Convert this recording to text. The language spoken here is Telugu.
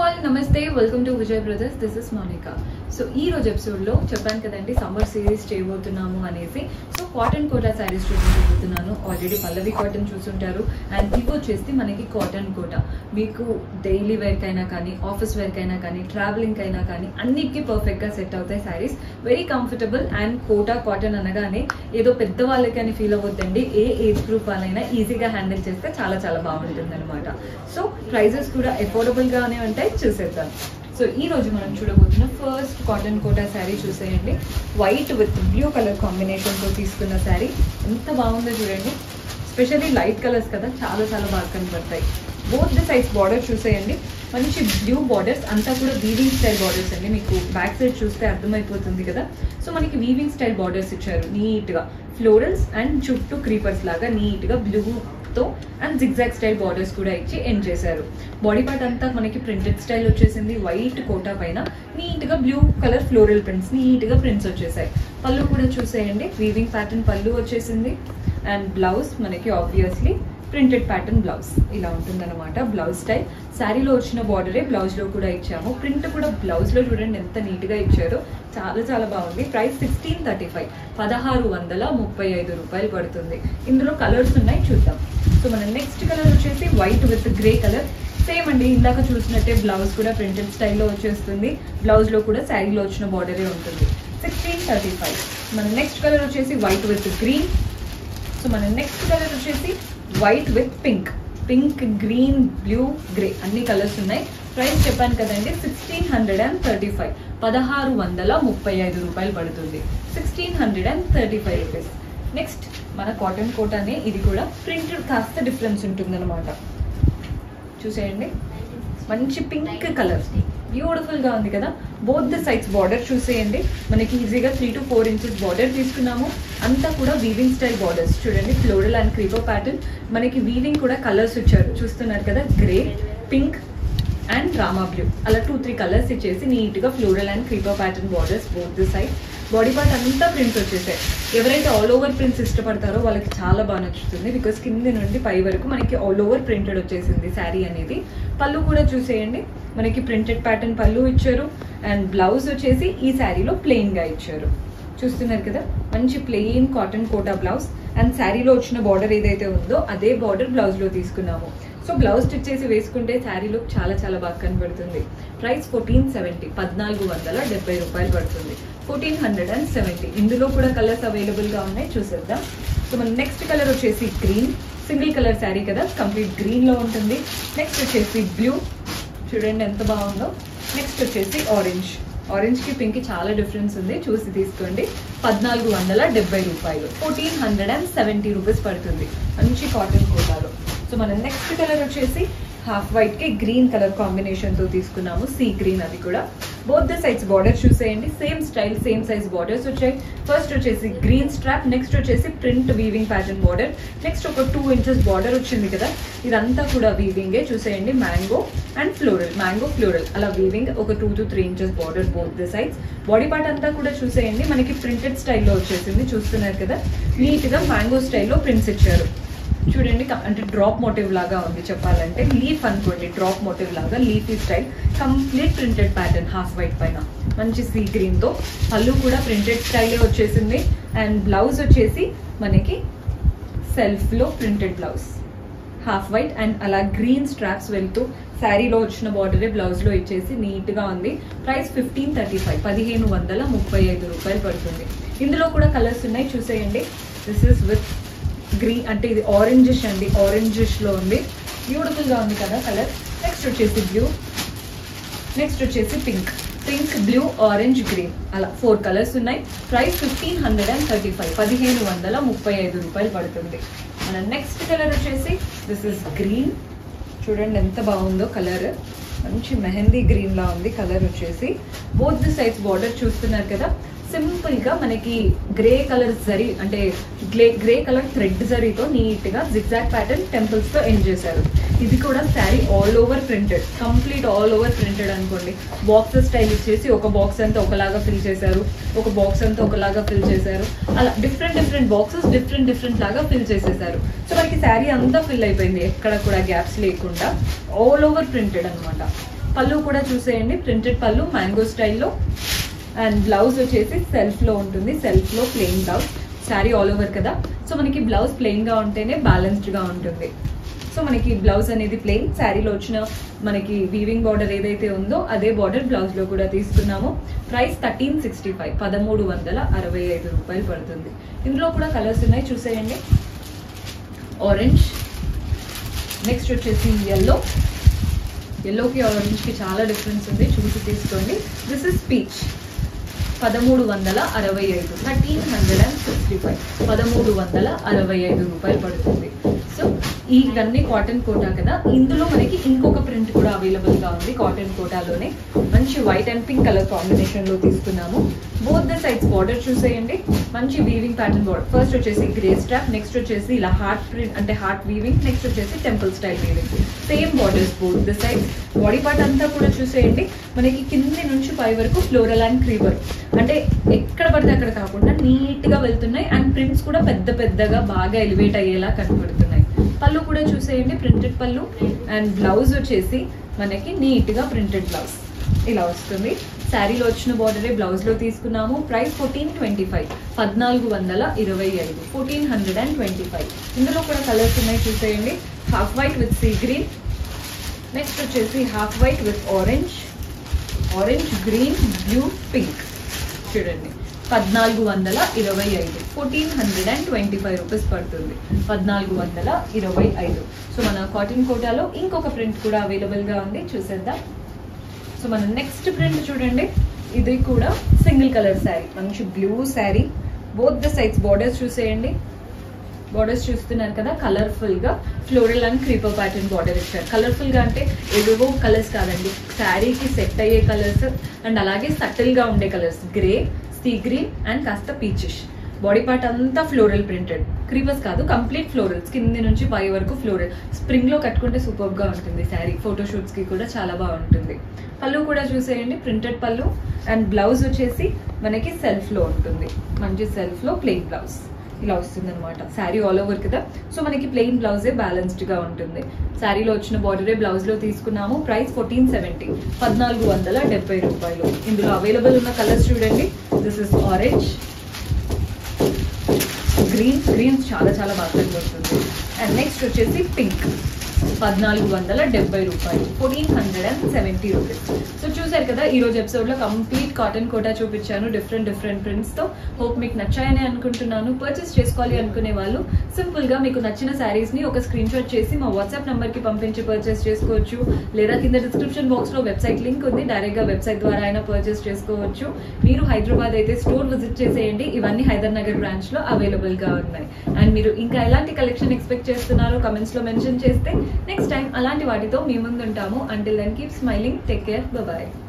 ఆల్ నమస్తే welcome to Vijay brothers this is Monica so ఈ రోజు ఎపిసోడ్లో చెప్పాను కదండి సమ్మర్ సిరీస్ చేయబోతున్నాము అనేసి సో కాటన్ కోటా శారీస్ చూపించబోతున్నాను ఆల్రెడీ పల్లవి కాటన్ చూసుంటారు అండ్ ఇవి వచ్చేసి మనకి కాటన్ కోటా మీకు డైలీ వేర్కి అయినా కానీ ఆఫీస్ వేర్కి అయినా కానీ ట్రావెలింగ్ అయినా కానీ అన్నిటికీ పర్ఫెక్ట్గా సెట్ అవుతాయి saris very comfortable and Kota cotton అనగానే ఏదో పెద్ద వాళ్ళకి అని ఫీల్ అవ్వద్దండి ఏ ఏజ్ గ్రూప్ వాళ్ళైనా ఈజీగా హ్యాండిల్ చేస్తే చాలా చాలా బాగుంటుంది అనమాట సో ప్రైజెస్ కూడా affordable గానే ఉంటాయి చూసేద్దాం సో ఈ రోజు మనం చూడబోతున్న ఫస్ట్ కాటన్ కోటా శారీ చూసేయండి వైట్ విత్ బ్లూ కలర్ కాంబినేషన్తో తీసుకున్న శారీ ఎంత బాగుందో చూడండి స్పెషల్లీ లైట్ కలర్స్ కదా చాలా చాలా బాగా కనబడతాయి బోత్ ది సైజ్ బార్డర్ చూసేయండి మంచి బ్లూ బార్డర్స్ అంతా కూడా వీవింగ్ స్టైల్ బార్డర్స్ అండి మీకు బ్యాక్ సైడ్ చూస్తే అర్థమైపోతుంది కదా సో మనకి వీవింగ్ స్టైల్ బార్డర్స్ ఇచ్చారు నీట్గా ఫ్లోరల్స్ అండ్ చుట్టూ క్రీపర్స్ లాగా నీట్గా బ్లూతో అండ్ జిగ్జాగ్ స్టైల్ బార్డర్స్ కూడా ఇచ్చి ఎండ్ చేశారు బాడీ పార్ట్ అంతా మనకి ప్రింటెడ్ స్టైల్ వచ్చేసింది వైట్ కోటా పైన నీట్గా బ్లూ కలర్ ఫ్లోరల్ ప్రింట్స్ నీట్గా ప్రింట్స్ వచ్చేసాయి పళ్ళు కూడా చూసేయండి వీవింగ్ ప్యాటర్న్ పళ్ళు వచ్చేసింది అండ్ బ్లౌజ్ మనకి ఆబ్వియస్లీ ప్రింటెడ్ ప్యాటర్న్ బ్లౌజ్ ఇలా ఉంటుందన్నమాట బ్లౌజ్ స్టైల్ శారీలో వచ్చిన బార్డరే బ్లౌజ్లో కూడా ఇచ్చాము ప్రింట్ కూడా బ్లౌజ్లో చూడండి ఎంత నీట్గా ఇచ్చారో చాలా చాలా బాగుంది ప్రైస్ సిక్స్టీన్ థర్టీ ఫైవ్ పదహారు వందల ముప్పై ఐదు రూపాయలు పడుతుంది ఇందులో కలర్స్ ఉన్నాయి చూద్దాం సో మన నెక్స్ట్ కలర్ వచ్చేసి white with grey colour same అండి ఇందాక చూసినట్టే బ్లౌజ్ కూడా ప్రింటెడ్ స్టైల్లో వచ్చేస్తుంది బ్లౌజ్లో కూడా శారీలో వచ్చిన బార్డరే ఉంటుంది సిక్స్టీన్ థర్టీ ఫైవ్ మన నెక్స్ట్ కలర్ వచ్చేసి వైట్ విత్ గ్రీన్ సో మన నెక్స్ట్ కలర్ వచ్చేసి white with pink pink green blue grey అన్ని కలర్స్ ఉన్నాయి ప్రైస్ చెప్పాను కదండి sixteen hundred and thirty five పదహారు వందల ముప్పై ఐదు రూపాయలు పడుతుంది sixteen hundred and thirty five rupees next మన కాటన్ కోటానే ఇది కూడా ప్రింట్ కాస్త డిఫరెన్స్ ఉంటుందన్నమాట చూసేయండి మంచి పింక్ కలర్ బ్యూటిఫుల్ గా ఉంది కదా బోత్ ద సైడ్స్ బార్డర్ చూసేయండి మనకి ఈజీగా three to four inches border తీసుకున్నాము అంతా కూడా వీవింగ్ స్టైల్ బార్డర్స్ చూడండి ఫ్లోరల్ అండ్ క్రీపో ప్యాటర్న్ మనకి వీవింగ్ కూడా కలర్స్ ఇచ్చారు చూస్తున్నారు కదా grey pink and Rama blue అలా టూ త్రీ కలర్స్ ఇచ్చేసి నీట్గా floral and creeper pattern borders both the side body part అంతా ప్రింట్స్ వచ్చేసాయి ఎవరైతే ఆల్ ఓవర్ ప్రింట్స్ ఇష్టపడతారో వాళ్ళకి చాలా బాగా నచ్చుతుంది బికాస్ కింది నుండి పై వరకు మనకి ఆల్ ఓవర్ ప్రింటెడ్ వచ్చేసింది శారీ అనేది పళ్ళు కూడా చూసేయండి మనకి ప్రింటెడ్ ప్యాటర్న్ పళ్ళు ఇచ్చారు అండ్ బ్లౌజ్ వచ్చేసి ఈ శారీలో ప్లెయిన్గా ఇచ్చారు చూస్తున్నారు కదా మంచి plain cotton Kota blouse and శారీలో వచ్చిన బార్డర్ ఏదైతే ఉందో అదే బార్డర్ బ్లౌజ్లో తీసుకున్నాము సో బ్లౌజ్ స్టిచ్ చేసి వేసుకుంటే శారీ లుక్ చాలా చాలా బాగా కనబడుతుంది ప్రైస్ ఫోర్టీన్ సెవెంటీ పద్నాలుగు వందల డెబ్బై రూపాయలు పడుతుంది ఫోర్టీన్ హండ్రెడ్ అండ్ సెవెంటీ ఇందులో కూడా కలర్స్ అవైలబుల్గా ఉన్నాయి చూసేద్దాం సో మన నెక్స్ట్ కలర్ వచ్చేసి గ్రీన్ సింగిల్ కలర్ శారీ కదా కంప్లీట్ గ్రీన్లో ఉంటుంది నెక్స్ట్ వచ్చేసి బ్లూ చూడండి ఎంత బాగుందో నెక్స్ట్ వచ్చేసి ఆరెంజ్ ఆరెంజ్కి పింక్కి చాలా డిఫరెన్స్ ఉంది చూసి తీసుకోండి పద్నాలుగు వందల డెబ్బై రూపాయలు fourteen hundred and seventy rupees పడుతుంది మంచి కాటన్ కోటాలో సో మన నెక్స్ట్ కలర్ వచ్చేసి హాఫ్ వైట్ కి గ్రీన్ కలర్ కాంబినేషన్ తో తీసుకున్నాము సీ గ్రీన్ అది కూడా బోత్ ద సైడ్స్ బార్డర్ చూసేయండి same style same size borders వచ్చాయి ఫస్ట్ వచ్చేసి గ్రీన్ స్ట్రాప్ నెక్స్ట్ వచ్చేసి print weaving pattern border next ఒక టూ ఇంచెస్ బార్డర్ వచ్చింది కదా ఇదంతా కూడా వీవింగే చూసేయండి mango and floral mango floral అలా వీవింగ్ ఒక two to three inches border both the sides body part అంతా కూడా చూసేయండి మనకి ప్రింటెడ్ స్టైల్లో వచ్చేసింది చూస్తున్నారు కదా నీట్గా మ్యాంగో స్టైల్లో ప్రింట్స్ ఇచ్చారు చూడండి క- అంటే డ్రాప్ మోటివ్ లాగా ఉంది చెప్పాలంటే లీఫ్ అనుకోండి డ్రాప్ మోటివ్ లాగా leafy style complete printed pattern half white పైన మంచి సీ గ్రీన్ తో పళ్ళు కూడా ప్రింటెడ్ స్టైలే వచ్చేసింది అండ్ బ్లౌజ్ వచ్చేసి మనకి సెల్ఫ్ లో printed blouse half white and అలా గ్రీన్ స్ట్రాప్స్ వెళ్తూ శారీలో వచ్చిన బార్డరే బ్లౌజ్ లో ఇచ్చేసి నీట్ గా ఉంది ప్రైస్ ఫిఫ్టీన్ థర్టీ ఫైవ్ పదిహేను వందల ముప్పై ఐదు రూపాయలు పడుతుంది ఇందులో కూడా కలర్స్ ఉన్నాయి చూసేయండి దిస్ ఇస్ విత్ గ్రీన్ అంటే ఇది ఆరెంజిష్ అండి ఆరెంజిష్ లో ఉంది బ్యూటిఫుల్ గా ఉంది కదా కలర్ నెక్స్ట్ వచ్చేసి బ్లూ నెక్స్ట్ వచ్చేసి pink pink blue orange green అలా ఫోర్ కలర్స్ ఉన్నాయి price fifteen hundred and thirty five పదిహేను వందల ముప్పై ఐదు రూపాయలు పడుతుంది మన నెక్స్ట్ కలర్ వచ్చేసి దిస్ ఇస్ గ్రీన్ చూడండి ఎంత బాగుందో కలర్ మంచి మెహందీ గ్రీన్ లా ఉంది కలర్ వచ్చేసి బోత్ ది సైడ్స్ బార్డర్ చూస్తున్నారు కదా సింపుల్ గా మనకి గ్రే కలర్ జరీ అంటే గ్రే గ్రే కలర్ థ్రెడ్ జరీతో నీట్ గా జిగ్జాగ్ ప్యాటర్న్ టెంపుల్స్ తో ఎండ్ చేశారు ఇది కూడా sari all over printed complete all over printed అనుకోండి బాక్సెస్ స్టైల్ ఇచ్చేసి ఒక బాక్స్ అంతా ఒకలాగా ఫిల్ చేశారు ఒక బాక్స్ అంతా ఒకలాగా ఫిల్ చేశారు అలా different different boxes different different లాగా ఫిల్ చేసేసారు సో మనకి శారీ అంతా ఫిల్ అయిపోయింది ఎక్కడ కూడా గ్యాప్స్ లేకుండా ఆల్ ఓవర్ ప్రింటెడ్ అనమాట పళ్ళు కూడా చూసేయండి ప్రింటెడ్ పళ్ళు మ్యాంగో స్టైల్లో అండ్ బ్లౌజ్ వచ్చేసి సెల్ఫ్ లో ఉంటుంది సెల్ఫ్ లో plain blouse sari all over కదా సో మనకి బ్లౌజ్ ప్లెయిన్ గా ఉంటేనే బ్యాలెన్స్డ్ గా ఉంటుంది సో మనకి బ్లౌజ్ అనేది ప్లెయిన్ శారీలో వచ్చిన మనకి వీవింగ్ బార్డర్ ఏదైతే ఉందో అదే బార్డర్ బ్లౌజ్ లో కూడా తీసుకున్నాము ప్రైస్ థర్టీన్ సిక్స్టీ ఫైవ్ పదమూడు వందల అరవై ఐదు రూపాయలు పడుతుంది ఇందులో కూడా కలర్స్ ఉన్నాయి చూసేయండి ఆరెంజ్ నెక్స్ట్ వచ్చేసి ఎల్లో ఎల్లోకి ఆరెంజ్కి చాలా డిఫరెన్స్ ఉంది చూసి తీసుకోండి దిస్ ఇస్ పీచ్ పదమూడు వందల అరవై ఐదు thirteen hundred and sixty five పదమూడు వందల అరవై ఐదు రూపాయలు పడుతుంది సో ఇవన్నీ కాటన్ కోటా కదా ఇందులో మనకి ఇంకొక ప్రింట్ కూడా అవైలబుల్ గా ఉంది కాటన్ కోటాలోనే మంచి white and pink colour combination లో తీసుకున్నాము బోత్ ద సైడ్స్ బార్డర్ చూసేయండి మంచి వీవింగ్ ప్యాటర్న్ బార్డర్ ఫస్ట్ వచ్చేసి గ్రే స్ట్రాప్ నెక్స్ట్ వచ్చేసి ఇలా హార్ట్ ప్రింట్ అంటే హార్ట్ వీవింగ్ నెక్స్ట్ వచ్చేసి temple style weaving same borders both the side body part అంతా కూడా చూసేయండి మనకి కింది నుంచి పై వరకు ఫ్లోరల్ అండ్ క్రీవర్ అంటే ఎక్కడ పడితే అక్కడ కాకుండా నీట్ గా వెళ్తున్నాయి అండ్ ప్రింట్స్ కూడా పెద్ద పెద్దగా బాగా ఎలివేట్ అయ్యేలా కనపడుతున్నాయి పళ్ళు కూడా చూసేయండి ప్రింటెడ్ పళ్ళు అండ్ బ్లౌజ్ వచ్చేసి మనకి నీట్ గా ప్రింటెడ్ బ్లౌజ్ ఇలా వస్తుంది శారీలో వచ్చిన బార్డరే బ్లౌజ్ లో తీసుకున్నాము ప్రైస్ ఫోర్టీన్ ట్వంటీ ఫైవ్ పద్నాలుగు వందల ఇరవై ఐదు fourteen hundred and twenty five ఇందులో కూడా కలర్స్ ఉన్నాయి చూసేయండి half white with sea green next వచ్చేసి half white with orange orange green blue pink చూడండి పద్నాలుగు వందల ఇరవై ఐదు fourteen hundred and twenty five rupees పడుతుంది పద్నాలుగు వందల ఇరవై ఐదు సో మన కాటన్ కోటాలో ఇంకొక ప్రింట్ కూడా అవైలబుల్ గా ఉంది చూసేద్దాం సో మన నెక్స్ట్ ప్రింట్ చూడండి ఇది కూడా సింగిల్ కలర్ శారీ మంచి blue sari both the sides borders చూసేయండి బార్డర్స్ చూస్తున్నారు కదా కలర్ఫుల్ గా floral and creeper pattern border ఇచ్చారు కలర్ఫుల్ గా అంటే ఏవేవో కలర్స్ కాదండి శారీకి సెట్ అయ్యే కలర్స్ అండ్ అలాగే సటిల్ గా ఉండే colours grey sea green and కాస్త పీచిష్ బాడీ పార్ట్ అంతా ఫ్లోరల్ ప్రింటెడ్ క్రీపర్స్ కాదు కంప్లీట్ ఫ్లోరల్స్ కింది నుంచి పై వరకు ఫ్లోరల్ స్ప్రింగ్ లో కట్టుకుంటే సూపర్ గా ఉంటుంది శారీ ఫోటోషూట్స్ కి కూడా చాలా బాగుంటుంది పళ్ళు కూడా చూసేయండి ప్రింటెడ్ పళ్ళు అండ్ బ్లౌజ్ వచ్చేసి మనకి సెల్ఫ్ లో ఉంటుంది మంచి సెల్ఫ్ లో ప్లెయిన్ బ్లౌజ్ ఇలా వస్తుంది అనమాట శారీ ఆల్ ఓవర్ కదా సో మనకి ప్లెయిన్ బ్లౌజే బ్యాలెన్స్డ్ గా ఉంటుంది శారీలో వచ్చిన బార్డరే బ్లౌజ్ లో తీసుకున్నాము ప్రైస్ ఫోర్టీన్ సెవెంటీ పద్నాలుగు వందల డెబ్బై రూపాయలు ఇందులో అవైలబుల్ ఉన్న కలర్స్ చూడండి this is orange green green చాలా చాలా బాగా కనబడుతుంది అండ్ నెక్స్ట్ వచ్చేసి పింక్ పద్నాలుగు వందల డెబ్బై రూపాయలు fourteen hundred and seventy rupees so చూసారు కదా ఈ రోజు ఎపిసోడ్ లో కంప్లీట్ కాటన్ కోటా చూపించాను డిఫరెంట్ డిఫరెంట్ ప్రింట్స్ తో హోప్ మీకు నచ్చాయని అనుకుంటున్నాను పర్చేస్ చేసుకోవాలి అనుకునే వాళ్ళు సింపుల్ గా మీకు నచ్చిన శారీస్ ని ఒక స్క్రీన్ షాట్ చేసి మా వాట్సాప్ నంబర్ కి పంపించి పర్చేస్ చేసుకోవచ్చు లేదా కింద డిస్క్రిప్షన్ బాక్స్ లో వెబ్సైట్ లింక్ ఉంది డైరెక్ట్ గా వెబ్సైట్ ద్వారా అయినా పర్చేస్ చేసుకోవచ్చు మీరు హైదరాబాద్ అయితే స్టోర్ విజిట్ చేసేయండి ఇవన్నీ హైదర్ నగర్ బ్రాంచ్ లో అవైలబుల్ గా ఉన్నాయి అండ్ మీరు ఇంకా ఎలాంటి కలెక్షన్ ఎక్స్పెక్ట్ చేస్తున్నారో కమెంట్స్ లో మెన్షన్ చేస్తే నెక్స్ట్ టైం అలాంటి వాటితో మీ ముందు ఉంటాము until then keep smiling take care bye